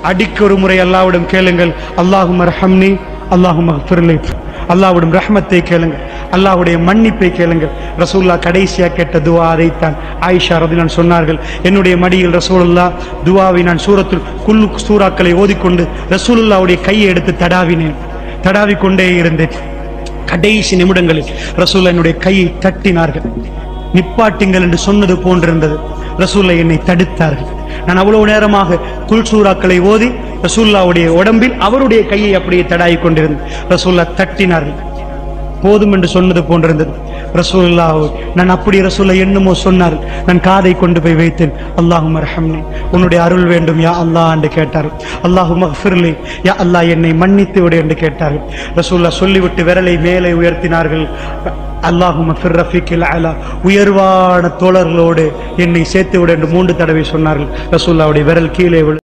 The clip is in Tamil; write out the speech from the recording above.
அடிக்கொரு முறை அல்லாவிடம் கேளுங்கள் அல்லாஹும் ரஹம்னி அல்லாஹும் அஃபிர்லி அல்லாஹ்விடம் ரஹ்மத்தை கேளுங்கள் அல்லாஹ்வுடைய மன்னிப்பை கேளுங்கள் ரசூல்லா கடைசியா கேட்ட துவா அதைத்தான் ஆயிஷா ரதிலான் சொன்னார்கள் என்னுடைய மடியில் ரசூலுல்லா துவாவை நான் சூரத்துல் குல்லு சூறாக்களை ஓதிக்கொண்டு ரசூலுல்லாவுடைய கையை எடுத்து தடாவினேன் தடாவிக் கொண்டே இருந்தேன் கடைசி நிமிடங்களில் ரசூல்லா என்னுடைய கையை தட்டினார்கள் நிப்பாட்டுங்கள் என்று சொன்னது போன்றிருந்தது ரசூல்லா என்னை தடுத்தார்கள் நான் அவ்வளவு நேரமாக குல் சூறாக்களை ஓதி ரசூல்லாவுடைய உடம்பில் அவருடைய கையை அப்படியே தடாய் கொண்டிருந்தேன் ரசூல்லா தட்டினார்கள் போதும் என்று சொன்னது போன்றிருந்தது ரசூல்லா நான் அப்படி ரசூல்லா என்னமோ சொன்னார் நான் காதை கொண்டு போய் வைத்தேன் அல்லாஹும் ரஹம்னி உன்னுடைய அருள் வேண்டும் யா அல்லாஹ் என்று கேட்டார் அல்லாஹு மஃபிர்லி யா அல்லாஹ் என்னை மன்னித்து விடு என்று கேட்டார்கள் ரசூல்லா சொல்லிவிட்டு விரலை மேலே உயர்த்தினார்கள் அல்லாஹும் ரஃபீக்கில் அலா உயர்வான தோழர்களோடு என்னை சேர்த்து விடு என்று மூன்று தடவை சொன்னார்கள் ரசூல்லாவுடைய விரல் கீழே விழு